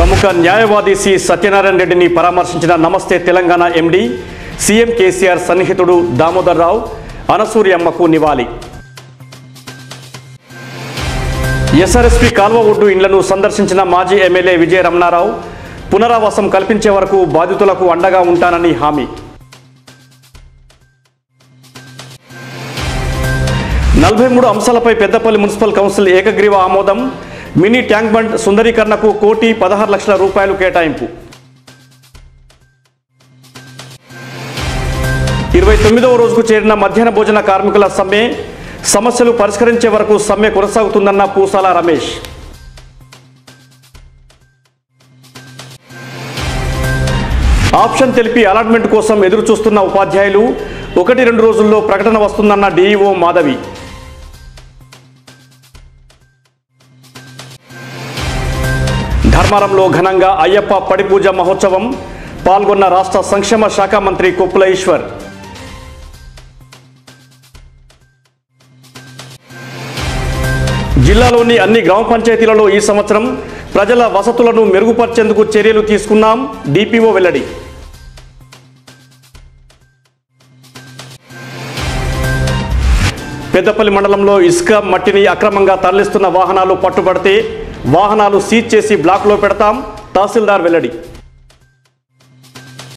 ప్రముఖ న్యాయవాది సి సత్యనారాయణ రెడ్డిని పరామర్శించిన నమస్తే తెలంగాణ ఎండి సీఎం కేసీఆర్ సన్నిహితుడు దామోదర్ రావు అనసూరి అమ్మకు నివాళి ఎస్ఆర్ఎస్పీ కాల్వ ఒడ్డు ఇండ్లను సందర్శించిన మాజీ ఎమ్మెల్యే విజయ రమణారావు పునరావాసం కల్పించే వరకు బాధితులకు అండగా ఉంటానని హామీ నలభై మూడు అంశాలపై పెద్దపల్లి మున్సిపల్ కౌన్సిల్ ఏకగ్రీవ ఆమోదం మినీ ట్యాంక్ బండ్ సుందరీకరణకు కోటి పదహారు లక్షల రూపాయలు కేటాయింపు ఇరవై తొమ్మిదవ రోజుకు చేరిన మధ్యాహ్న భోజన కార్మికుల సమ్మె సమస్యలు పరిష్కరించే వరకు సమ్మె కొనసాగుతుందన్న పూసాల రమేష్ ఆప్షన్ తెలిపి అలాట్మెంట్ కోసం ఎదురు చూస్తున్న ఉపాధ్యాయులు ఒకటి రెండు రోజుల్లో ప్రకటన వస్తుందన్న డీఈఓ మాధవి ధర్మారంలో ఘనంగా అయ్యప్ప పడిపూజ మహోత్సవం పాల్గొన్న రాష్ట్ర సంక్షేమ శాఖ మంత్రి కొప్పుల ఈశ్వర్ జిల్లాలోని అన్ని గ్రామ పంచాయతీలలో ఈ సంవత్సరం ప్రజల వసతులను మెరుగుపరిచేందుకు చర్యలు తీసుకున్నాం డిపిఓ వెల్లడి పెద్దపల్లి మండలంలో ఇసుక మట్టిని అక్రమంగా తరలిస్తున్న వాహనాలు పట్టుబడితే వాహనాలు సీజ్ చేసి బ్లాక్లో పెడతాం తహసీల్దార్ వెల్లడి